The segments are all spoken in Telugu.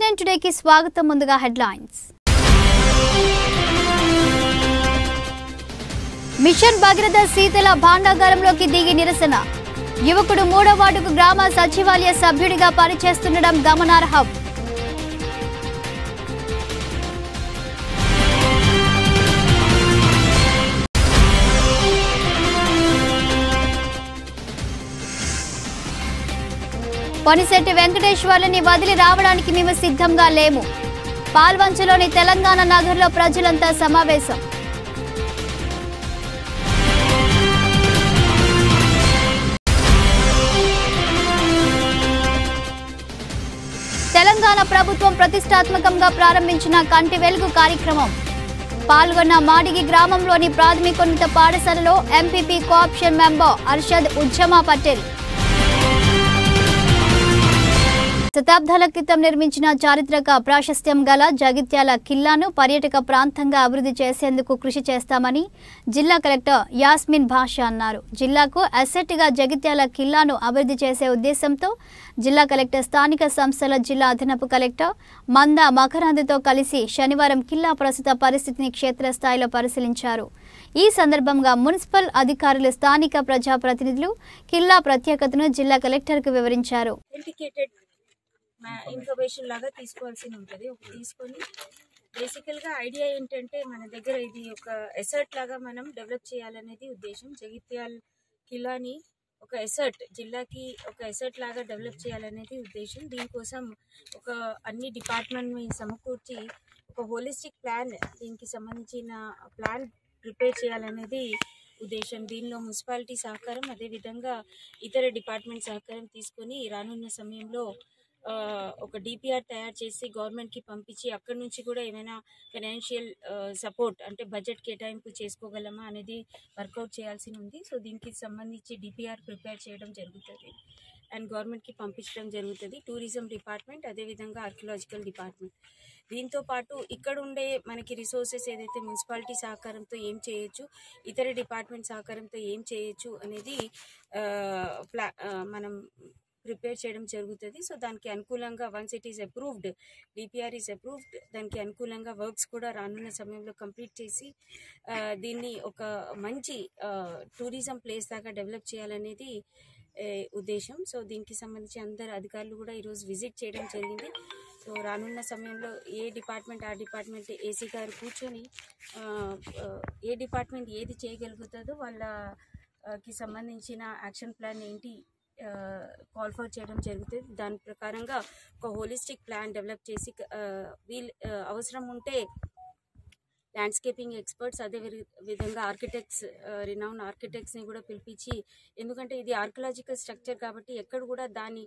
ఎన్ఎన్ టుడేకి స్వాగతం ముందుగా హెడ్లైన్స్ మిషన్ భగీరథ శీతల భాండాగారంలోకి దిగి నిరసన యువకుడు మూడో వార్డుకు గ్రామ సచివాలయ సభ్యుడిగా పనిచేస్తుండడం గమనార్హం పొనిశెట్టి వెంకటేశ్వర్లని వదిలి రావడానికి మేము సిద్ధంగా లేము పాల్వంచలోని తెలంగాణ నగర్లో ప్రజలంతా సమావేశం తెలంగాణ ప్రభుత్వం ప్రతిష్టాత్మకంగా ప్రారంభించిన కంటి వెలుగు కార్యక్రమం పాల్గొన్న మాడిగి గ్రామంలోని ప్రాథమికోన్నత పాఠశాలలో MPP co-option member Arshad Ujjama Patel శతాబ్దాల క్రితం నిర్మించిన చారిత్రక ప్రాశస్త్యం గల జగిత్యాల కిల్లాను పర్యాటక ప్రాంతంగా అభివృద్ధి చేసేందుకు కృషి చేస్తామని జిల్లా కలెక్టర్ యాస్మిన్ భాష అన్నారు జిల్లాకు అసెట్గా జగిత్యాల కిల్లాను అభివృద్ధి చేసే ఉద్దేశంతో జిల్లా కలెక్టర్ స్థానిక సంస్థల జిల్లా అదనపు కలెక్టర్ మంద మకరాంద్తో కలిసి శనివారం కిల్లా ప్రస్తుత పరిస్థితిని క్షేత్రస్థాయిలో పరిశీలించారు ఈ సందర్భంగా మున్సిపల్ అధికారులు స్థానిక ప్రజాప్రతినిధులు కిల్లా ప్రత్యేకతను జిల్లా కలెక్టర్కు వివరించారు ఇంటికేటెడ్ ఇన్ఫర్మేషన్ లాగా తీసుకోవాల్సి ఉంటుంది ఒక తీసుకొని బేసికల్గా ఐడియా ఏంటంటే మన దగ్గర ఇది ఒక ఎసర్ట్ లాగా మనం డెవలప్ చేయాలనేది ఉద్దేశం జగిత్యాల్ కిలాని ఒక ఎసర్ట్ జిల్లాకి ఒక ఎసర్ట్ లాగా డెవలప్ చేయాలనేది ఉద్దేశం దీనికోసం ఒక అన్ని డిపార్ట్మెంట్ని సమకూర్చి ఒక హోలిస్టిక్ ప్లాన్ దీనికి సంబంధించిన ప్లాన్ ప్రిపేర్ చేయాలనేది ఉద్దేశం దీనిలో మున్సిపాలిటీ సహకారం అదేవిధంగా ఇతర డిపార్ట్మెంట్ సహకారం తీసుకొని రానున్న సమయంలో ఆ, ఒక డిపిఆర్ తయారు చేసి గవర్నమెంట్కి పంపించి అక్కడి నుంచి కూడా ఏమైనా ఫైనాన్షియల్ సపోర్ట్ అంటే బడ్జెట్ కేటాయింపు చేసుకోగలమా అనేది వర్కౌట్ చేయాల్సి ఉంది సో దీనికి సంబంధించి డిపిఆర్ ప్రిపేర్ చేయడం జరుగుతుంది అండ్ గవర్నమెంట్కి పంపించడం జరుగుతుంది టూరిజం డిపార్ట్మెంట్ అదేవిధంగా ఆర్కియలాజికల్ డిపార్ట్మెంట్ దీంతో పాటు ఇక్కడ ఉండే మనకి రిసోర్సెస్ ఏదైతే మున్సిపాలిటీ సహకారంతో ఏం చేయొచ్చు ఇతర డిపార్ట్మెంట్ సహకారంతో ఏం చేయొచ్చు అనేది ఆ, ప్లా ఆ, మనం ప్రిపేర్ చేయడం జరుగుతుంది సో దానికి అనుకూలంగా once it is approved DPR is approved దానికి అనుకూలంగా వర్క్స్ కూడా రానున్న సమయంలో కంప్లీట్ చేసి ఆ, దీన్ని ఒక మంచి టూరిజం ప్లేస్ దాకా డెవలప్ చేయాలనేది ఏ, ఉద్దేశం సో దీనికి సంబంధించి అందరు అధికారులు కూడా ఈరోజు విజిట్ చేయడం జరిగింది సో రానున్న సమయంలో ఏ డిపార్ట్మెంట్ ఆ డిపార్ట్మెంట్ ఏసీ గారు కూర్చొని ఆ, ఆ, ఏ డిపార్ట్మెంట్ ఏది చేయగలుగుతుందో వాళ్ళ ఆ, కి సంబంధించిన యాక్షన్ ప్లాన్ ఏంటి కాల్ ఫర్ చేయడం జరుగుతుంది దాని ప్రకారంగా ఒక హోలిస్టిక్ ప్లాన్ డెవలప్ చేసి ఆ, వీల్ ఆ, అవసరం ఉంటే ల్యాండ్స్కేపింగ్ ఎక్స్పర్ట్స్ అదే విరి- విధంగా ఆర్కిటెక్ట్స్ రినౌన్ ఆర్కిటెక్ట్స్ని కూడా పిలిపించి ఎందుకంటే ఇది ఆర్కియలాజికల్ స్ట్రక్చర్ కాబట్టి ఎక్కడ కూడా దాని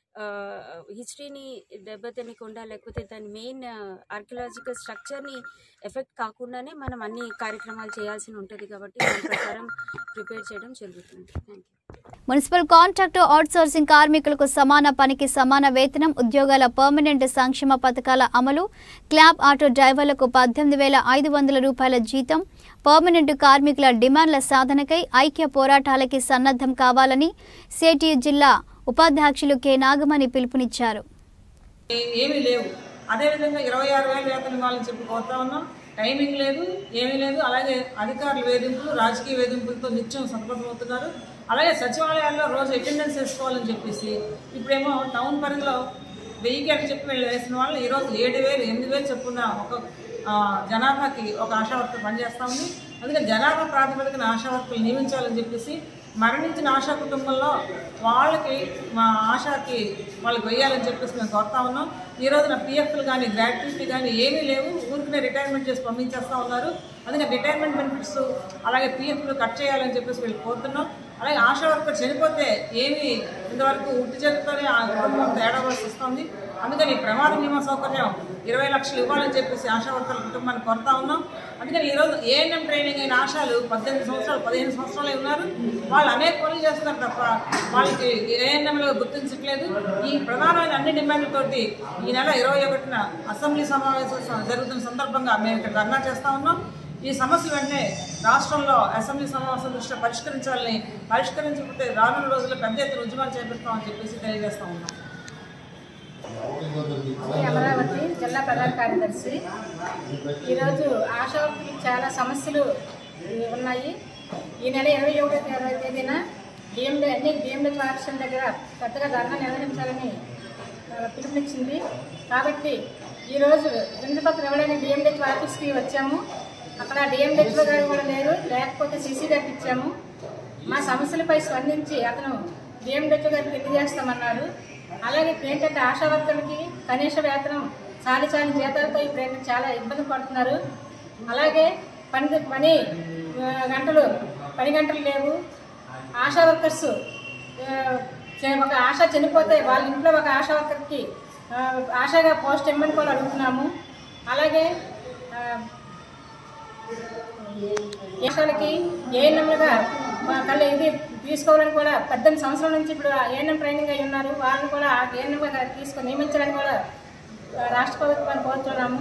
హిస్టరీని దెబ్బతినకుండా లేకపోతే దాని మెయిన్ ఆర్కియలాజికల్ స్ట్రక్చర్ని ఎఫెక్ట్ కాకుండానే మనం అన్ని కార్యక్రమాలు చేయాల్సి ఉంటుంది కాబట్టి దాని ప్రకారం ప్రిపేర్ చేయడం జరుగుతుంది thank you municipal contract outsourcing కార్మికులకు సమాన పనికి సమాన వేతనం ఉద్యోగాల పర్మనెంట్ సంక్షేమ పథకాల అమలు క్లాబ్ ఆటో డ్రైవర్లకు పద్దెనిమిది వేల ఐదు వందల రూపాయల జీతం పర్మనెంట్ కార్మికుల డిమాండ్ల సాధనకై ఐక్య పోరాటాలకి సన్నద్ధం కావాలని సిఐటియు జిల్లా ఉపాధ్యక్షులు కె నాగమణి పిలుపునిచ్చారు ఏ- ఏమీ లేవు అదేవిధంగా ఇరవై ఆరు వేలు వేతనం ఇవ్వాలని చెప్పి కోరుతా ఉన్నాం టైమింగ్ లేదు ఏమీ లేదు అలాగే అధికారుల వేధింపులు రాజకీయ వేధింపులతో నిత్యం సతమతమవుతున్నారు అలాగే సచివాలయాల్లో రోజు అటెండెన్స్ వేసుకోవాలని చెప్పేసి ఇప్పుడేమో టౌన్ పరిధిలో వెయ్యికి అని చెప్పి వీళ్ళు వేసిన వాళ్ళు ఈరోజు ఏడు వేలు ఎనిమిది వేలు చెప్పున్న ఒక ఆ, జనాభాకి ఒక ఆశా వర్కర్ పనిచేస్తా ఉంది అందుకని జనాభా ప్రాతిపదికన ఆశా వర్కర్లు నియమించాలని చెప్పేసి మరణించిన ఆశా కుటుంబంలో వాళ్ళకి మా ఆశాకి వాళ్ళకి వెయ్యాలని చెప్పేసి మేము కోరుతా ఉన్నాం ఈ రోజున పిఎఫ్లు కానీ గ్రాట్యుటీ కానీ ఏమీ లేవు ఊరికనే రిటైర్మెంట్ చేసి పంపించేస్తా ఉన్నారు అందుకని రిటైర్మెంట్ బెనిఫిట్స్ అలాగే పిఎఫ్లు కట్ చేయాలని చెప్పేసి వీళ్ళు కోరుతున్నాం అలాగే ఆశా వర్కర్ చనిపోతే ఏమి ఇంతవరకు ఉట్టి చేతితోనే ఆ కుటుంబం తేడావలసి వస్తుంది అందుకని ప్రమాద బీమా సౌకర్యం ఇరవై లక్షలు ఇవ్వాలని చెప్పేసి ఆశా వర్కర్ల కుటుంబాన్ని కోరుతా ఉన్నాం అందుకని ఈరోజు ఏఎన్ఎం ట్రైనింగ్ అయిన ఆశాలు పద్దెనిమిది సంవత్సరాలు పదిహేను సంవత్సరాలు ఉన్నారు వాళ్ళు అనేక పనులు చేస్తున్నారు తప్ప వాళ్ళకి ఏఎన్ఎంలో గుర్తించట్లేదు ఈ ప్రధానమైన అన్ని డిమాండ్లతోటి ఈ నెల ఇరవై ఒకటిన అసెంబ్లీ సమావేశం స- జరుగుతున్న సందర్భంగా మేము ఇక్కడ ధర్నా చేస్తా ఉన్నాం ఈ సమస్య వెంటనే రాష్ట్రంలో అసెంబ్లీ సమావేశం దృష్ట్యా పరిష్కరించాలని పరిష్కరించకపోతే రానున్న రోజుల్లో పెద్ద ఎత్తున ఉద్యమాలు చేపడతామని చెప్పేసి తెలియజేస్తా ఉన్నాం శ్రీ అమరావతి జిల్లా ప్రధాన కార్యదర్శి ఈరోజు ఆశా వర్కర్లకు చాలా సమస్యలు ఉన్నాయి ఈ నెల ఇరవై ఒకటో ఇరవై తేదీన డిఎండి అన్ని డిఎండి పాఠశాల దగ్గర పెద్దగా ధర్నా నిర్వహించాలని ఆ, పిలుపునిచ్చింది కాబట్టి ఈరోజు విందుపత్రం ఇవ్వడానికి డిఎండిహెచ్ ఆఫీస్కి వచ్చాము అక్కడ డిఎండిహెచ్ఓ గారు కూడా లేరు లేకపోతే సీసీ గారికి ఇచ్చాము మా సమస్యలపై స్పందించి అతను డిఎండిహెచ్ఓ గారికి తెలియజేస్తామన్నారు అలాగే ఇప్పుడు ఏంటంటే ఆశా వర్కర్లకి కనీస వేతనం చాలి చాలి జీతాలతో ఇప్పుడు ఏంటంటే చాలా ఇబ్బంది పడుతున్నారు అలాగే పని పని ఆ, గంటలు పని గంటలు లేవు ఆశా వర్కర్స్ ఆ, చే- ఒక ఆశ చనిపోతే వాళ్ళ ఇంట్లో ఒక ఆశా వర్కర్కి ఆ, ఆశాగా పోస్ట్ ఇమ్మని కూడా అడుగుతున్నాము అలాగే ఆ, దేశాలకి ఏఎన్ఎంలుగా కళ్ళు ఇది తీసుకోవాలని కూడా పద్దెనిమిది సంవత్సరాల నుంచి ఇప్పుడు ఏఎన్ఎం ట్రైనింగ్ అయి ఉన్నారు వాళ్ళని కూడా ఏఎన్ఎంగా తీసుకొని నియమించాలని కూడా ఆ, రాష్ట్ర ప్రభుత్వాన్ని కోరుతున్నాము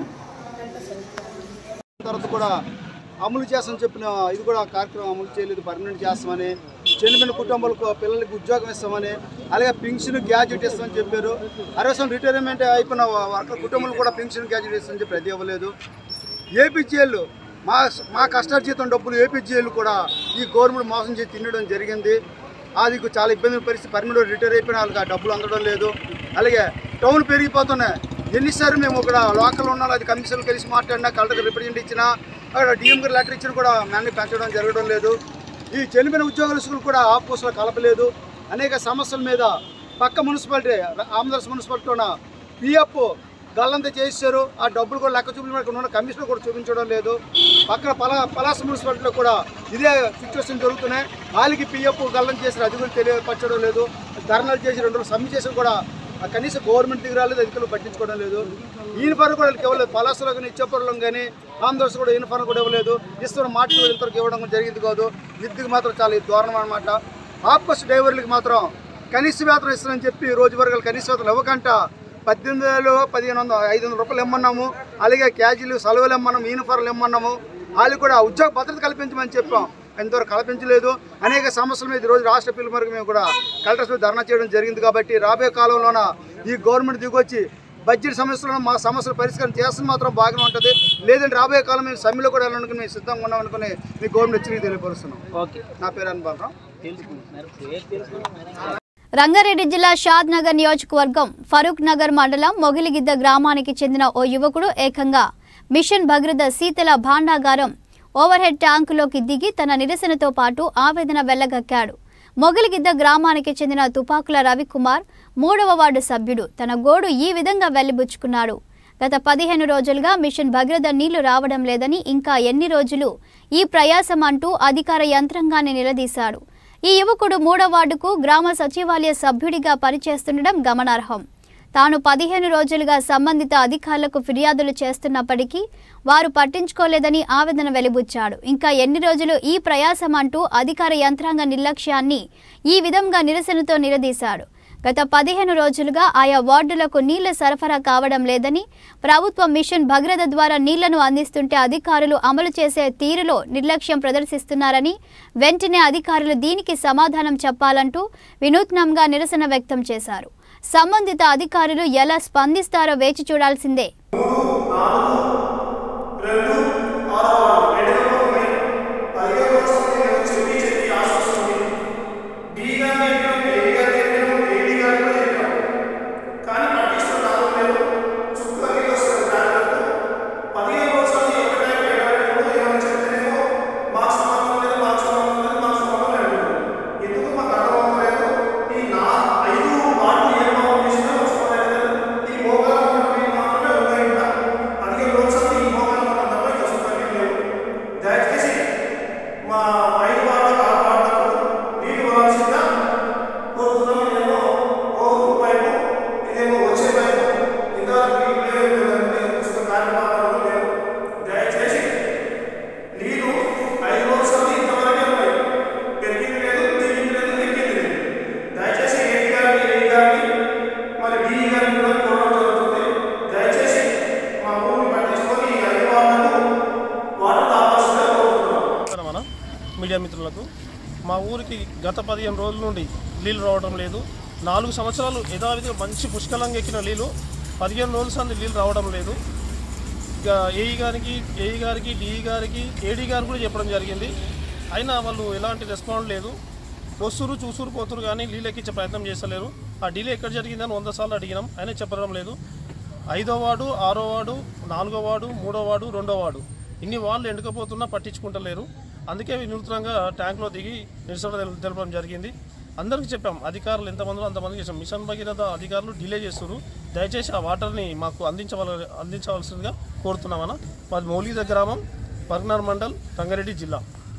తర్వాత కూడా అమలు చేస్తామని చెప్పిన ఇది కూడా కార్యక్రమం అమలు చేయలేదు పర్మనెంట్ చేస్తామని చనిపోయిన కుటుంబాలకు పిల్లలకి ఉద్యోగం ఇస్తామని అలాగే పెన్షన్ గ్యాజెట్ ఇస్తామని చెప్పారు అరవై సంవత్సరం రిటైర్మెంట్ అయిపోయిన వర్కర్ కుటుంబాలు కూడా పెన్షన్ గ్యాజెట్ ఇస్తామని చెప్పి అది ఇవ్వలేదు ఏపీజీఎల్ మా మా కష్టార్జితం డబ్బులు ఏపీజీఎల్ కూడా ఈ గవర్నమెంట్ మోసం చేసి తినడం జరిగింది అది చాలా ఇబ్బంది పరిస్థితి పర్మనెంట్ రిటైర్ అయిపోయిన వాళ్ళకి ఆ డబ్బులు అందడం లేదు అలాగే టౌన్ పెరిగిపోతున్నాయి ఎన్నిసార్లు మేము ఇక్కడ లోకల్ ఉన్న అది కమిషన్ కలిసి మాట్లాడినా కలెక్టర్ రిప్రజెంట్ ఇచ్చినా అక్కడ డిఎం గారు లెటర్ ఇచ్చినా కూడా మ్యాన్ని పెంచడం జరగడం లేదు ఈ చనిపోయిన ఉద్యోగస్తులు కూడా ఆఫీసులో కలపలేదు అనేక సమస్యల మీద పక్క మున్సిపాలిటీ ఆంధ్రప్రదేశ్ మున్సిపాలిటీలో పిఎఫ్ గల్లంతా చేశారు ఆ డబ్బులు కూడా లెక్క చూపించడం ఉన్న కమిషనర్ కూడా చూపించడం లేదు పక్కన పలా పలాస మున్సిపాలిటీలో కూడా ఇదే సిచ్యువేషన్ జరుగుతున్నాయి వాళ్ళకి పిఎఫ్ గల్లం చేసిన అది కూడా తెలియపరచడం లేదు ధర్నాలు చేసి రెండు రోజులు సమ్మె చేసి కూడా ఆ కనీసం గవర్నమెంట్ దగ్గర రాలేదు అధికారులు పట్టించుకోవడం లేదు యూనిఫామ్ కూడా వాళ్ళకి ఇవ్వలేదు పలాసలో కానీ ఇచ్చేపూర్లో కానీ ఆంధ్రప్రదేశ్ కూడా యూనిఫామ్ కూడా ఇవ్వలేదు ఇస్తున్న మాట కూడా ఇంతవరకు ఇవ్వడం జరిగింది కాదు విద్యుత్ మాత్రం చాలా దారుణం అనమాట ఆఫ్కోర్స్ డ్రైవర్లకి మాత్రం కనీస వేతనం ఇస్తానని చెప్పి రోజు వర్గాలు కనీస వేతనం ఇవ్వకంట పద్దెనిమిది వేలు పదిహేను వందల ఐదు వందల రూపాయలు ఇమ్మన్నాము అలాగే క్యాజీలు సెలవులు ఇమ్మన్నాము యూనిఫార్లు ఇమ్మన్నాము వాళ్ళు కూడా ఉద్యోగ భద్రత కల్పించమని చెప్పాం ఇంతవరకు కల్పించలేదు అనేక సమస్యల మీద ఈరోజు రాష్ట్ర పిల్లల మేరకు మేము కూడా కలెక్టర్స్ మీద ధర్నా చేయడం జరిగింది కాబట్టి రాబోయే కాలంలోన ఈ గవర్నమెంట్ దిగొచ్చి బడ్జెట్ సమస్యలను మా సమస్యలు పరిష్కారం చేస్తే మాత్రం బాగానే ఉంటుంది లేదంటే రాబోయే కాలం మేము సమ్మెలో కూడా వెళ్ళాలనుకుని మేము సిద్ధంగా ఉన్నాం అనుకుని మీ గవర్నమెంట్ వచ్చి తెలియపరుస్తున్నాం ఓకే నా పేరు అనుబాలరావు తెలుసుకుంటున్నారు పేరు తెలుసుకుంటున్నారు రంగారెడ్డి జిల్లా షాద్ నగర్ నియోజకవర్గం ఫరూక్ నగర్ మండలం మొగిలిగిద్ద గ్రామానికి చెందిన ఓ యువకుడు ఏకంగా మిషన్ భగీరథ శీతల భాండాగారం ఓవర్ హెడ్ ట్యాంకులోకి దిగి తన నిరసనతో పాటు ఆవేదన వెళ్లగక్కాడు మొగిలిగిద్ద గ్రామానికి చెందిన తుపాకుల రవికుమార్ మూడవ వార్డు సభ్యుడు తన గోడు ఈ విధంగా వెళ్లిబుచ్చుకున్నాడు గత పదిహేను రోజులుగా మిషన్ భగీరథ నీళ్లు రావడం లేదని ఇంకా ఎన్ని రోజులు ఈ ప్రయాసం అంటూ అధికార యంత్రాంగాన్ని నిలదీశాడు ఈ యువకుడు మూడో వార్డుకు గ్రామ సచివాలయ సభ్యుడిగా పనిచేస్తుండడం గమనార్హం తాను పదిహేను రోజులుగా సంబంధిత అధికారులకు ఫిర్యాదులు చేస్తున్నప్పటికీ వారు పట్టించుకోలేదని ఆవేదన వెలిబుచ్చాడు ఇంకా ఎన్ని రోజులు ఈ ప్రయాసం అంటూ అధికార యంత్రాంగ నిర్లక్ష్యాన్ని ఈ విధంగా నిరసనతో నిలదీశాడు గత పదిహేను రోజులుగా ఆయా వార్డులకు నీళ్ల సరఫరా కావడం లేదని ప్రభుత్వం మిషన్ భగీరథ ద్వారా నీళ్లను అందిస్తుంటే అధికారులు అమలు చేసే తీరులో నిర్లక్ష్యం ప్రదర్శిస్తున్నారని వెంటనే అధికారులు దీనికి సమాధానం చెప్పాలంటూ వినూత్నంగా నిరసన వ్యక్తం చేశారు సంబంధిత అధికారులు ఎలా స్పందిస్తారో వేచి చూడాల్సిందే దయచేసి మా ఐదు వాళ్ళ కాపాడకు నీళ్ళు వలసిందా కోరుతున్నాం ఇదేమో ఓ పైపు ఇదేమో వచ్చే పైపు ఇంతవరకు నీళ్ళు లేవు పుస్తక కార్యక్రమాలు లేవు దయచేసి నీళ్ళు ఐదు రోజులు ఇంతవరకే ఉన్నాయి పెరిగింది లేదు దిగింది లేదు ఎక్కింది లేదు దయచేసి ఏడి గారిని ఏడి గారిని మరి డి గారిని కూడా కోరడం జరుగుతుంది దయచేసి మా ఊరిని పట్టించుకొని ఈ ఐదు వాళ్ళకు వాటర్ కావాల్సిందిగా కోరుతున్నాం నమస్కారం అన్న మీడియా మిత్రులకు మా ఊరికి గత పదిహేను రోజుల నుండి నీళ్ళు రావడం లేదు నాలుగు సంవత్సరాలు యథావిధిగా మంచి పుష్కలంగా ఎక్కిన నీళ్ళు పదిహేను రోజుల సంది నీళ్ళు రావడం లేదు ఇక ఏఈ గారికి ఏఈ గారికి డిఈ గారికి ఏడీ గారికి కూడా చెప్పడం జరిగింది అయినా వాళ్ళు ఎలాంటి రెస్పాండ్ లేదు వస్తురు చూసురు పోతురు కానీ నీళ్ళు ఎక్కించే ప్రయత్నం చేస్తలేరు ఆ డీలే ఎక్కడ జరిగిందని వంద సార్లు అడిగినాం అయినా చెప్పడం లేదు ఐదో వార్డు ఆరో వార్డు నాలుగో వార్డు మూడో వార్డు రెండో వార్డు ఇన్ని వాళ్ళు ఎండుకపోతున్నా పట్టించుకుంటలేరు అందుకే వినూత్నంగా ట్యాంక్లో దిగి నిరసన తెల- తెలపడం జరిగింది అందరికీ చెప్పాం అధికారులు ఎంతమందిలో అంతమందికి చెప్పాం మిషన్ భగీరథ అధికారులు డిలే చేస్తున్నారు దయచేసి ఆ వాటర్ని మాకు అందించవల అందించవలసిందిగా కోరుతున్నామన్న మాది మౌలిక గ్రామం పర్గనార్ మండల్ రంగారెడ్డి జిల్లా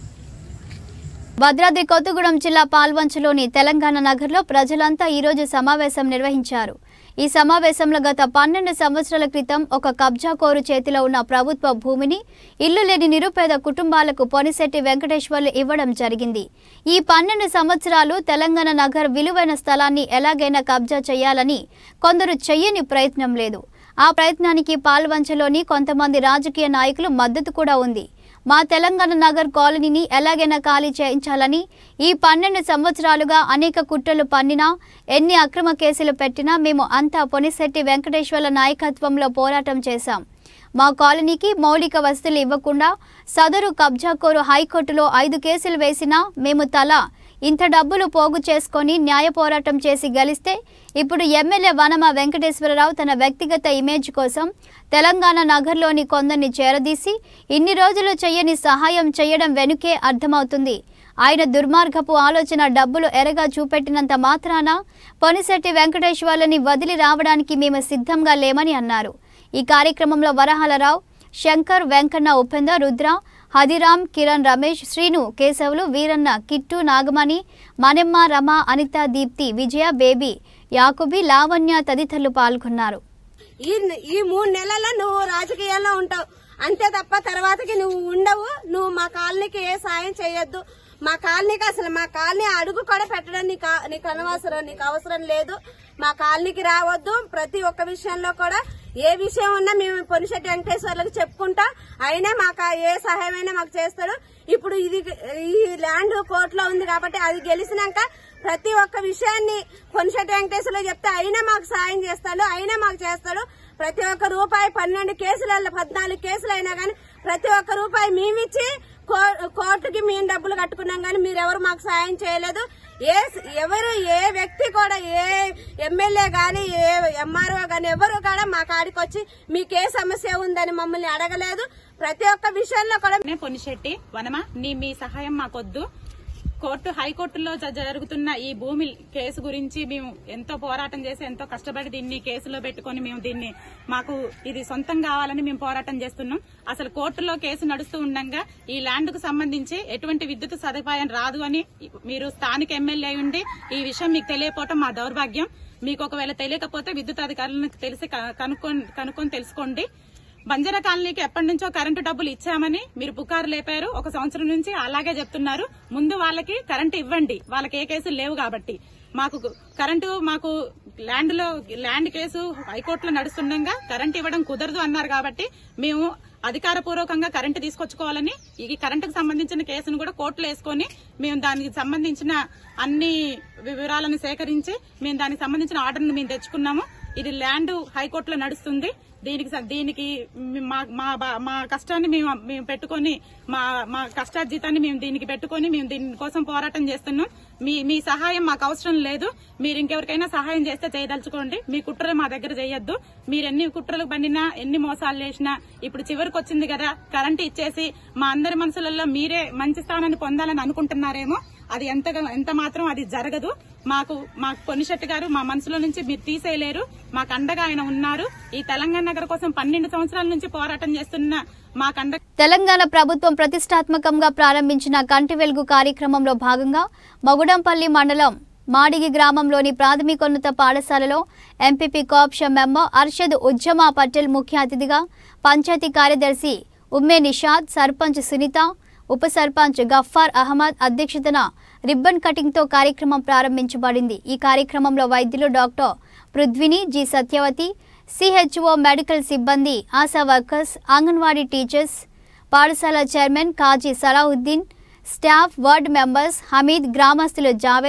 భద్రాద్రి కొత్తగూడెం జిల్లా పాల్వంచలోని తెలంగాణ నగర్లో ప్రజలంతా ఈరోజు సమావేశం నిర్వహించారు ఈ సమావేశంలో గత పన్నెండు సంవత్సరాల క్రితం ఒక కబ్జాకోరు చేతిలో ఉన్న ప్రభుత్వ భూమిని ఇల్లు లేని నిరుపేద కుటుంబాలకు పొనిశెట్టి వెంకటేశ్వర్లు ఇవ్వడం జరిగింది ఈ పన్నెండు సంవత్సరాలు తెలంగాణ నగర్ విలువైన స్థలాన్ని ఎలాగైనా కబ్జా చేయాలని కొందరు చెయ్యని ప్రయత్నం లేదు ఆ ప్రయత్నానికి పాల్వంచలోని కొంతమంది రాజకీయ నాయకులు మద్దతు కూడా ఉంది మా తెలంగాణ నగర్ కాలనీని ఎలాగైనా ఖాళీ చేయించాలని ఈ పన్నెండు సంవత్సరాలుగా అనేక కుట్రలు పన్నినా ఎన్ని అక్రమ కేసులు పెట్టినా మేము అంతా పొనిశెట్టి వెంకటేశ్వర్ల నాయకత్వంలో పోరాటం చేశాం మా కాలనీకి మౌలిక వసతులు ఇవ్వకుండా సదరు కబ్జాకోరు హైకోర్టులో ఐదు కేసులు వేసినా మేము తల ఇంత డబ్బులు పోగు చేసుకొని న్యాయ పోరాటం చేసి గెలిస్తే ఇప్పుడు ఎమ్మెల్యే వనమ వెంకటేశ్వరరావు తన వ్యక్తిగత ఇమేజ్ కోసం తెలంగాణ నగర్లోని కొందరిని చేరదీసి ఇన్ని రోజులు చేయని సహాయం చేయడం వెనుకే అర్థమవుతుంది ఆయన దుర్మార్గపు ఆలోచన డబ్బులు ఎరగా చూపెట్టినంత మాత్రాన పొనిశెట్టి వెంకటేశ్వర్లని వదిలి రావడానికి మేము సిద్ధంగా లేమని అన్నారు ఈ కార్యక్రమంలో వరహాలరావు శంకర్ వెంకన్న ఉపేందర్ రుద్ర హదిరామ్ కిరణ్ రమేష్ శ్రీను కేశవులు వీరన్న కిట్టు నాగమణి మనెమ్మ రమ అనిత దీప్తి విజయ బేబీ యాకుబి లావణ్య తదితరులు పాల్గొన్నారు ఈ ఈ మూడు నెలల్లో నువ్వు రాజకీయాల్లో ఉంటావు అంతే తప్ప తర్వాతకి నువ్వు ఉండవు నువ్వు మా కాలనీకి ఏ సాయం చేయొద్దు మా కాలనీకి అసలు మా కాలనీ అడుగు కూడా పెట్టడం నీకు ఆ- నీకు అనవసరం నీకు అవసరం లేదు మా కాలనీకి రావద్దు ప్రతి ఒక్క విషయంలో కూడా ఏ విషయం ఉన్నా మేము పొనిశెట్టి వెంకటేశ్వర్లకు చెప్పుకుంటాం అయినా మాకు ఆ ఏ సహాయమైనా మాకు చేస్తాడు ఇప్పుడు ఇది ఈ ల్యాండ్ కోర్టులో ఉంది కాబట్టి అది గెలిచినాక ప్రతి ఒక్క విషయాన్ని పొనిశెట్టి వెంకటేశ్వర్లు చెప్తే అయినా మాకు సాయం చేస్తాడు అయినా మాకు చేస్తాడు ప్రతి ఒక్క రూపాయి పన్నెండు కేసులలో పద్నాలుగు కేసులు అయినా కానీ ప్రతి ఒక్క రూపాయి మేమిచ్చి కో- కోర్టుకి మేము డబ్బులు కట్టుకున్నాం కానీ మీరెవరు మాకు సాయం చేయలేదు ఏ ఎవరు ఏ వ్యక్తి కూడా ఏ ఎమ్మెల్యే గాని ఏ ఎంఆర్ఓ గాని ఎవరు కూడా మా కాడికి వచ్చి మీకు ఏ సమస్య ఉందని మమ్మల్ని అడగలేదు ప్రతి ఒక్క విషయంలో కూడా నే పొనిశెట్టి వనమా నీ మీ సహాయం మాకొద్దు కోర్టు హైకోర్టులో జ- జరుగుతున్న ఈ భూమి కేసు గురించి మేము ఎంతో పోరాటం చేసి ఎంతో కష్టపడి దీన్ని కేసులో పెట్టుకొని మేము దీన్ని మాకు ఇది సొంతం కావాలని మేము పోరాటం చేస్తున్నాం అసలు కోర్టులో కేసు నడుస్తూ ఉండగా ఈ ల్యాండ్ కు సంబంధించి ఎటువంటి విద్యుత్ సదుపాయం రాదు అని మీరు స్థానిక ఎమ్మెల్యే అయి ఉండి ఈ విషయం మీకు తెలియపోవటం మా దౌర్భాగ్యం మీకు ఒకవేళ తెలియకపోతే విద్యుత్ అధికారులకు తెలిసి క- కనుక్కొని కనుక్కొని తెలుసుకోండి బంజారా కాలనీకి ఎప్పటి నుంచో కరెంటు డబ్బులు ఇచ్చామని మీరు పుకారు లేపారు ఒక సంవత్సరం నుంచి అలాగే చెప్తున్నారు ముందు వాళ్ళకి కరెంటు ఇవ్వండి వాళ్ళకి ఏ కేసులు లేవు కాబట్టి మాకు కరెంటు మాకు ల్యాండ్ లో ల్యాండ్ కేసు హైకోర్టులో నడుస్తుండగా కరెంటు ఇవ్వడం కుదరదు అన్నారు కాబట్టి మేము అధికారపూర్వకంగా కరెంటు తీసుకొచ్చుకోవాలని ఈ కరెంటుకు సంబంధించిన కేసును కూడా కోర్టులో వేసుకొని మేము దానికి సంబంధించిన అన్ని వివరాలను సేకరించి మేము దానికి సంబంధించిన ఆర్డర్ను మేము తెచ్చుకున్నాము ఇది ల్యాండ్ హైకోర్టులో నడుస్తుంది దీనికి స- దీనికి మా మా బా- మా కష్టాన్ని మేము మేము పెట్టుకొని మా మా కష్టార్జితాన్ని మేము దీనికి పెట్టుకొని మేము దీనికోసం పోరాటం చేస్తున్నాం మీ మీ సహాయం మాకు అవసరం లేదు మీరు ఇంకెవరికైనా సహాయం చేస్తే చేయదలుచుకోండి మీ కుట్రలు మా దగ్గర చేయొద్దు మీరు ఎన్ని కుట్రలు పండినా ఎన్ని మోసాలు చేసినా ఇప్పుడు చివరికి వచ్చింది కదా కరెంట్ ఇచ్చేసి మా అందరి మనసులలో మీరే మంచి స్థానాన్ని పొందాలని అనుకుంటున్నారేమో అది ఎంతగా ఎంత మాత్రం అది జరగదు మాకు మా పొన్నిశెట్టి గారు మా మనసులో నుంచి మీరు తీసేయలేరు మాకు అండగా ఆయన ఉన్నారు ఈ తెలంగాణ నగర కోసం పన్నెండు సంవత్సరాల నుంచి పోరాటం చేస్తున్న మాకు అండ తెలంగాణ ప్రభుత్వం ప్రతిష్టాత్మకంగా ప్రారంభించిన కంటి వెలుగు కార్యక్రమంలో భాగంగా మగుడంపల్లి మండలం మాడిగి గ్రామంలోని ప్రాథమికోన్నత పాఠశాలలో MPP co-option member Arshad Ujjama Patel ముఖ్య అతిథిగా పంచాయతీ కార్యదర్శి ఉమ్మే నిషాద్ సర్పంచ్ సునీత ఉప సర్పంచ్ గఫార్ అహ్మద్ అధ్యక్షతన రిబ్బన్ కటింగ్తో కార్యక్రమం ప్రారంభించబడింది ఈ కార్యక్రమంలో వైద్యులు doctor Prithvini G Satyavathi CHO medical సిబ్బంది ఆశా వర్కర్స్ అంగన్వాడీ టీచర్స్ పాఠశాల chairman Kazi Salahuddin staff ward members Hameed గ్రామస్తులు జావేద్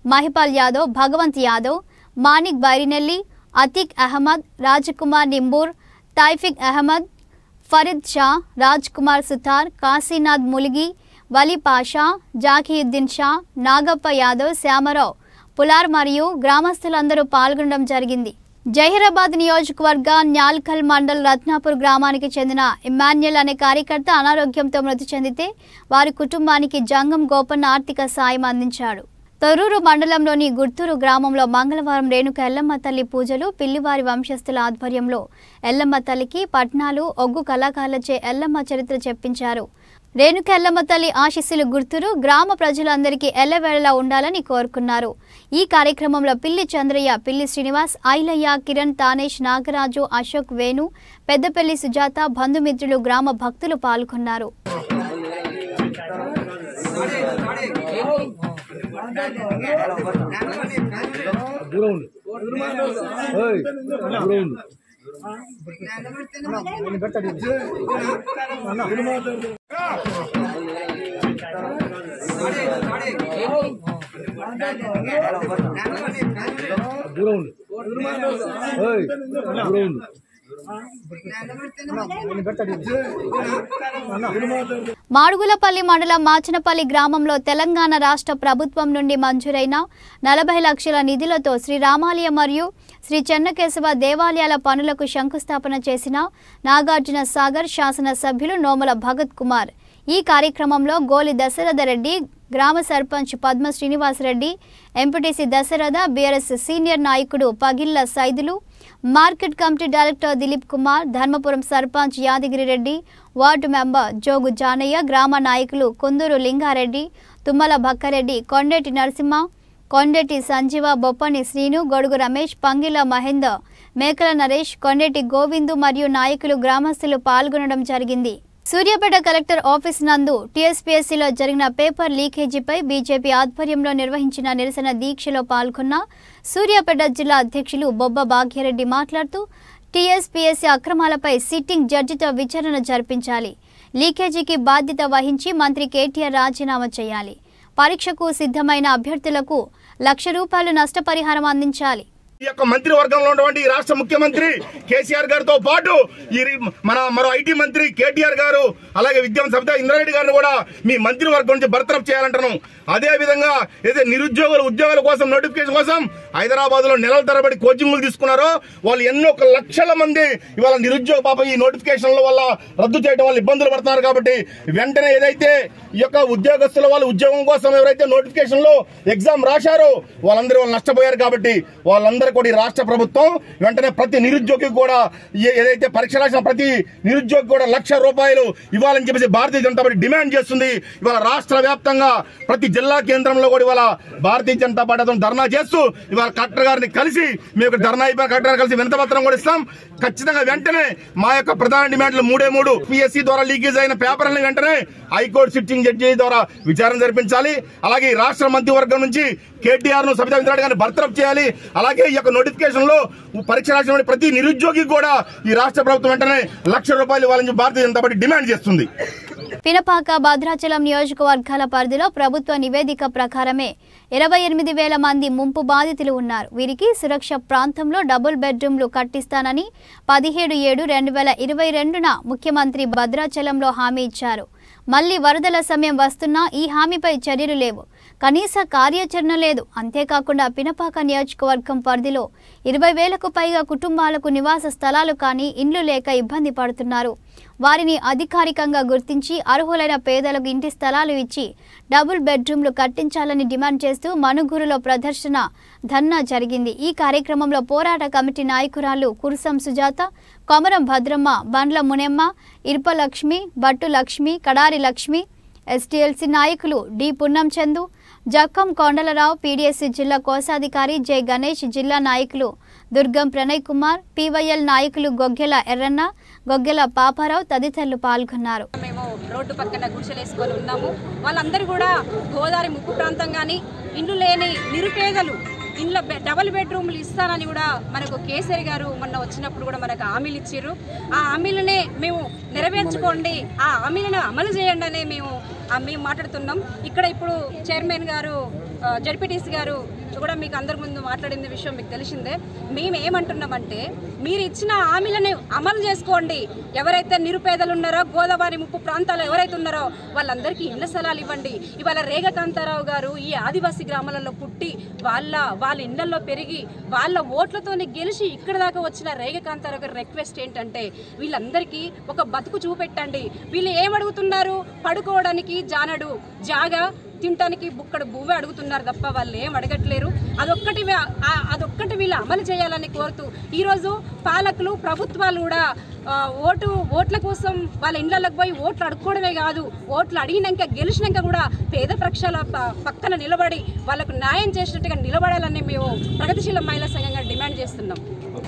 మహిపాల్ యాదవ్ భగవంత్ యాదవ్ మానిక్ బైరినెల్లి అతీక్ అహ్మద్ రాజకుమార్ నింబూర్ తైఫిక్ అహ్మద్ ఫరీద్ షా రాజ్ కుమార్ సుతార్ కాశీనాథ్ ములిగి వలి పాషా జాకీయుద్దీన్ షా నాగప్ప యాదవ్ శ్యామరావు పులార్ మరియు గ్రామస్తులందరూ పాల్గొనడం జరిగింది జహీరాబాద్ నియోజకవర్గ న్యాల్కల్ మండల్ రత్నాపూర్ గ్రామానికి చెందిన ఇమాన్యుల్ అనే కార్యకర్త అనారోగ్యంతో మృతి చెందితే వారి కుటుంబానికి జంగం గోపన్న ఆర్థిక సాయం అందించాడు తొర్రూరు మండలంలోని గుర్తూరు గ్రామంలో మంగళవారం రేణుక ఎల్లమ్మ తల్లి పూజలు పిల్లివారి వంశస్థుల ఆధ్వర్యంలో ఎల్లమ్మ తల్లికి పట్నాలు ఒగ్గు కళాకారులచే ఎల్లమ్మ చరిత్ర చెప్పించారు రేణుక ఎల్లమ్మ తల్లి ఆశీస్సులు గుర్తురు గ్రామ ప్రజలందరికీ ఎల్లవేళలా ఉండాలని కోరుకున్నారు ఈ కార్యక్రమంలో పిల్లి చంద్రయ్య పిల్లి శ్రీనివాస్ ఐలయ్య కిరణ్ తానేష్ నాగరాజు అశోక్ వేణు పెద్దపల్లి సుజాత బంధుమిత్రులు గ్రామ భక్తులు పాల్గొన్నారు మాడుగులపల్లి మండలం మాచనపల్లి గ్రామంలో తెలంగాణ రాష్ట్ర ప్రభుత్వం నుండి మంజూరైన నలభై లక్షల నిధులతో శ్రీ రామాలయ మరియు శ్రీ చెన్నకేశవ దేవాలయాల పనులకు శంకుస్థాపన చేసిన నాగార్జున సాగర్ శాసన సభ్యులు నోముల భగత్ కుమార్ ఈ కార్యక్రమంలో గోలి దశరథ రెడ్డి గ్రామ సర్పంచ్ పద్మ శ్రీనివాసరెడ్డి ఎంపీటీసీ దశరథ బీఆర్ఎస్ సీనియర్ నాయకుడు Pagilla Saidulu market committee director Dilip Kumar Dharmapuram sarpanch Yadagiri Reddy ward member Jogu Janaiah గ్రామ నాయకులు కుందూరు లింగారెడ్డి తుమ్మల భక్కారెడ్డి కొండేటి నరసింహ కొండేటి సంజీవ బొప్పని శ్రీను గొడుగు రమేష్ పంగిల మహేందర్ మేకల నరేష్ కొండేటి గోవిందు మరియు నాయకులు గ్రామస్తులు పాల్గొనడం జరిగింది సూర్యాపేట కలెక్టర్ ఆఫీస్ నందు టీఎస్పీఎస్సీలో జరిగిన పేపర్ లీకేజీపై బీజేపీ ఆధ్వర్యంలో నిర్వహించిన నిరసన దీక్షలో పాల్గొన్న సూర్యాపేట జిల్లా అధ్యక్షులు బొబ్బ భాగ్యరెడ్డి మాట్లాడుతూ టీఎస్పీఎస్సీ అక్రమాలపై సిట్టింగ్ జడ్జితో విచారణ జరిపించాలి లీకేజీకి బాధ్యత వహించి మంత్రి కేటీఆర్ రాజీనామా చేయాలి పరీక్షకు సిద్ధమైన అభ్యర్థులకు లక్ష రూపాయలు నష్టపరిహారం అందించాలి ఈ యొక్క మంత్రివర్గంలో ఉన్నటువంటి ఈ రాష్ట్ర ముఖ్యమంత్రి కేసీఆర్ గారితో పాటు ఈ రి- మన మరో ఐటీ మంత్రి కేటీఆర్ గారు అలాగే విద్యాం సబితా ఇంద్రారెడ్డి గారిని కూడా మీ మంత్రివర్గం నుంచి బర్తరఫ్ చేయాలంటున్నాం అదే విధంగా ఏదైతే నిరుద్యోగులు ఉద్యోగాల కోసం నోటిఫికేషన్ కోసం హైదరాబాద్ లో నెలల తరబడి కోచింగ్లు తీసుకున్నారో వాళ్ళు ఎన్నో ఒక లక్షల మంది ఇవాళ నిరుద్యోగ పాప ఈ నోటిఫికేషన్ల వల్ల రద్దు చేయడం వల్ల ఇబ్బందులు పడుతున్నారు కాబట్టి వెంటనే ఏదైతే ఈ యొక్క ఉద్యోగస్తుల వాళ్ళు ఉద్యోగం కోసం ఎవరైతే నోటిఫికేషన్ లో ఎగ్జామ్ రాశారో వాళ్ళందరూ వాళ్ళు నష్టపోయారు కాబట్టి వాళ్ళందరూ కూడా ఈ రాష్ట్ర ప్రభుత్వం వెంటనే ప్రతి నిరుద్యోగికి కూడా ఏ- ఏదైతే పరీక్ష రాసిన ప్రతి నిరుద్యోగి కూడా లక్ష రూపాయలు ఇవ్వాలని చెప్పేసి భారతీయ జనతా పార్టీ డిమాండ్ చేస్తుంది ఇవాళ రాష్ట్ర వ్యాప్తంగా ప్రతి జిల్లా కేంద్రంలో కూడా ఇవాళ భారతీయ జనతా పార్టీ అతను ధర్నా చేస్తూ ఇవాళ కలెక్టర్ గారిని కలిసి మేము ఇక్కడ ధర్నా అయిపోయిన కలెక్టర్ గారిని కలిసి వినతపత్రం కూడా ఇస్తాం ఖచ్చితంగా వెంటనే మా యొక్క ప్రధాన డిమాండ్లు మూడే మూడు పిఎస్సి ద్వారా లీకేజ్ అయిన పేపర్లను వెంటనే హైకోర్టు సిట్టింగ్ జడ్జి ద్వారా విచారణ జరిపించాలి అలాగే ఈ రాష్ట్ర మంత్రివర్గం నుంచి కేటీఆర్ ను సబితా ఇంద్రారెడ్డి గారిని బర్తరఫ్ చేయాలి అలాగే ఈ యొక్క నోటిఫికేషన్ లో పరీక్ష రాసిన ప్రతి నిరుద్యోగికి కూడా ఈ రాష్ట్ర ప్రభుత్వం వెంటనే లక్ష రూపాయలు ఇవ్వాలని చెప్పి భారతీయ జనతా పార్టీ డిమాండ్ చేస్తుంది పినపాక భద్రాచలం నియోజకవర్గాల పరిధిలో ప్రభుత్వ నివేదిక ప్రకారమే ఇరవై ఎనిమిది వేల మంది ముంపు బాధితులు ఉన్నారు వీరికి సురక్ష ప్రాంతంలో డబుల్ బెడ్రూమ్లు కట్టిస్తానని పదిహేడు ఏడు రెండు వేల ఇరవై రెండున ముఖ్యమంత్రి భద్రాచలంలో హామీ ఇచ్చారు మళ్లీ వరదల సమయం వస్తున్నా ఈ హామీపై చర్యలు లేవు కనీస కార్యాచరణ లేదు అంతేకాకుండా పినపాక నియోజకవర్గం పరిధిలో ఇరవై వేలకు పైగా కుటుంబాలకు నివాస స్థలాలు కానీ ఇండ్లు లేక ఇబ్బంది పడుతున్నారు వారిని అధికారికంగా గుర్తించి అర్హులైన పేదలకు ఇంటి స్థలాలు ఇచ్చి డబుల్ బెడ్రూమ్లు కట్టించాలని డిమాండ్ చేస్తూ మనుగురులో ప్రదర్శన ధర్నా జరిగింది ఈ కార్యక్రమంలో పోరాట కమిటీ నాయకురాలు కురుసం సుజాత కొమరం భద్రమ్మ బండ్ల మునెమ్మ ఇర్పలక్ష్మి బట్టు లక్ష్మి కడారి లక్ష్మి ఎస్టీఎల్సీ నాయకులు డి పున్నం చందు జక్కం కొండలరావు పీడీఎస్సీ జిల్లా కోశాధికారి జె గణేష్ జిల్లా నాయకులు దుర్గం ప్రణయ్ కుమార్ పీవైఎల్ నాయకులు గొగ్గెల ఎర్రన్న గొగ్గెల పాపారావు తదితరులు పాల్గొన్నారు మేము రోడ్డు పక్కన గుడిసెలు వేసుకొని ఉన్నాము వాళ్ళందరూ కూడా గోదావరి ముప్పు ప్రాంతం కానీ ఇండ్లు లేని నిరుపేదలు ఇండ్ల బె- డబల్ బెడ్రూమ్లు ఇస్తానని కూడా మనకు కేసరి గారు మొన్న వచ్చినప్పుడు కూడా మనకు హామీలు ఇచ్చారు ఆ హామీలనే మేము నెరవేర్చుకోండి ఆ హామీలను అమలు చేయండి అనే మేము ఆ మేము మాట్లాడుతున్నాం ఇక్కడ ఇప్పుడు చైర్మన్ గారు జడ్పీటీసీ గారు కూడా మీకు అందరి ముందు మాట్లాడిన విషయం మీకు తెలిసిందే మేము ఏమంటున్నామంటే మీరు ఇచ్చిన హామీలను అమలు చేసుకోండి ఎవరైతే నిరుపేదలు ఉన్నారో గోదావరి ముప్పు ప్రాంతాలు ఎవరైతే ఉన్నారో వాళ్ళందరికీ ఇళ్ల స్థలాలు ఇవ్వండి ఇవాళ రేగకాంతారావు గారు ఈ ఆదివాసీ గ్రామాలలో పుట్టి వాళ్ళ వాళ్ళ ఇళ్లలో పెరిగి వాళ్ళ ఓట్లతోనే గెలిచి ఇక్కడ దాకా వచ్చిన రేగకాంతారావు గారి రిక్వెస్ట్ ఏంటంటే వీళ్ళందరికీ ఒక బతుకు చూపెట్టండి వీళ్ళు ఏమడుగుతున్నారు పడుకోవడానికి జానడు జాగా తినటానికి బుక్కడు బువ్వ అడుగుతున్నారు తప్ప వాళ్ళు ఏం అడగట్లేరు అదొక్కటి వా- ఆ- అదొక్కటి వీళ్ళు అమలు చేయాలని కోరుతూ ఈరోజు పాలకులు ప్రభుత్వాలు కూడా ఆ, ఓటు ఓట్ల కోసం వాళ్ళ ఇళ్లకు పోయి ఓట్లు అడుక్కోవడమే కాదు ఓట్లు అడిగినాక గెలిచినాక కూడా పేద పక్షాల ప- పక్కన నిలబడి వాళ్ళకు న్యాయం చేసినట్టుగా నిలబడాలని మేము ప్రగతిశీల మహిళా సంఘంగా డిమాండ్ చేస్తున్నాం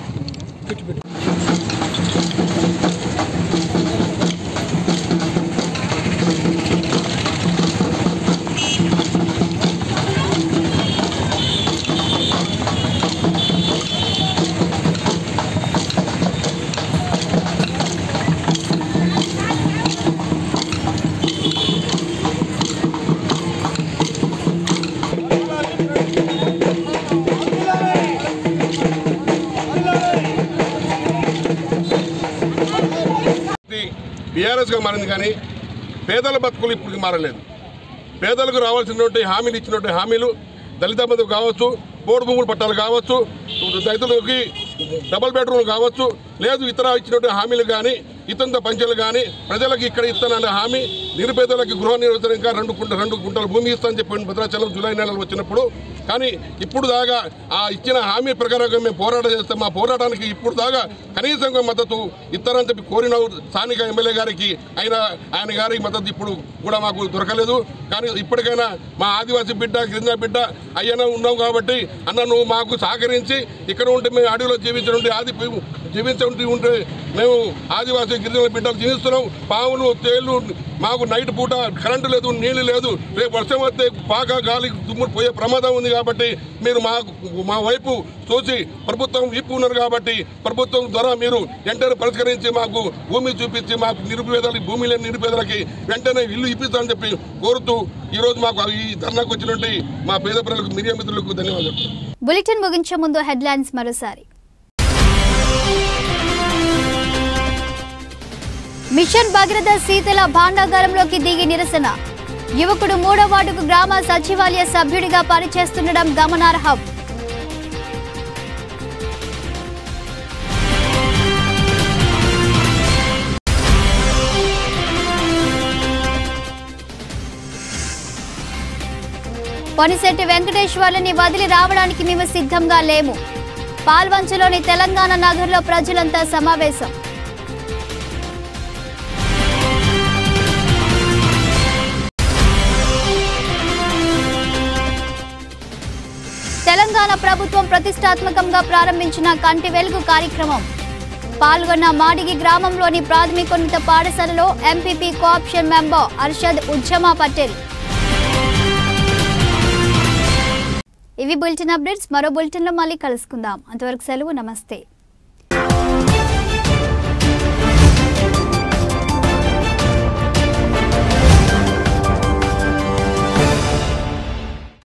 బీఆర్ఎస్గా మారింది కానీ పేదల బతుకులు ఇప్పుడు మారలేదు పేదలకు రావాల్సినటువంటి హామీలు ఇచ్చినటువంటి హామీలు దళిత బంధు కావచ్చు పోడు భూములు పట్టాలు కావచ్చు రైతులకి డబల్ బెడ్రూమ్ కావచ్చు లేదు ఇతర ఇచ్చినటువంటి హామీలు కానీ ఇతంత పంచాలు కానీ ప్రజలకు ఇక్కడ ఇస్తానన్న హామీ నిరుపేదలకి గృహ నిర్వచన ఇంకా రెండు కుంట రెండు గుంటల భూమి ఇస్తానని చెప్పి భద్రాచలం జూలై నెలలో వచ్చినప్పుడు కానీ ఇప్పుడు దాకా ఆ ఇచ్చిన హామీ ప్రకారంగా మేము పోరాటం చేస్తాం మా పోరాటానికి ఇప్పుడు దాకా కనీసంగా మద్దతు ఇస్తారని చెప్పి కోరిన స్థానిక ఎమ్మెల్యే గారికి ఆయన ఆయన గారికి మద్దతు ఇప్పుడు కూడా మాకు దొరకలేదు కానీ ఇప్పటికైనా మా ఆదివాసీ బిడ్డ గిరిజన బిడ్డ అయ్యన ఉన్నాం కాబట్టి అన్న నువ్వు మాకు సహకరించి ఇక్కడ ఉంటే మేము అడవిలో జీవించడం ఆది జీవించండి ఉంటే మేము ఆదివాసీ గిరిజన బిడ్డలు జీవిస్తున్నాం పావులు తేళ్లు మాకు నైట్ పూట కరెంటు లేదు నీళ్లు లేదు రేపు వర్షం వస్తే పాక గాలి దుమ్ముడు పోయే ప్రమాదం ఉంది కాబట్టి మీరు మా మా వైపు చూసి ప్రభుత్వం ఇప్పు ఉన్నారు కాబట్టి ప్రభుత్వం ద్వారా మీరు వెంటనే పరిష్కరించి మాకు భూమి చూపించి మాకు నిరుపేదలకి భూమి లేని నిరుపేదలకి వెంటనే ఇల్లు ఇప్పిస్తామని చెప్పి కోరుతూ ఈరోజు మాకు ఈ ధర్నాకు వచ్చినట్టు మా పేద ప్రజలకు మీడియా మిత్రులకు ధన్యవాదాలు బులెటిన్ ముగించే ముందు హెడ్లైన్స్ మరోసారి మిషన్ భగీరథ శీతల భాండాగారంలోకి దిగి నిరసన యువకుడు మూడో వార్డుకు గ్రామ సచివాలయ సభ్యుడిగా పనిచేస్తుండడం గమనార్హం పొనిశెట్టి వెంకటేశ్వర్లని వదిలి రావడానికి మేము సిద్ధంగా లేము పాల్వంచలోని తెలంగాణ నగర్లో ప్రజలంతా సమావేశం తెలంగాణ ప్రభుత్వం ప్రతిష్టాత్మకంగా ప్రారంభించిన కంటి వెలుగు కార్యక్రమం పాల్గొన్న మాడిగి గ్రామంలోని ప్రాథమికోన్నత పాఠశాలలో MPP co-option member Arshad Ujjama Patel ఇవి బులెటిన్ అప్డేట్స్ మరో బులెటిన్లో మళ్ళీ కలుసుకుందాం అంతవరకు సెలవు నమస్తే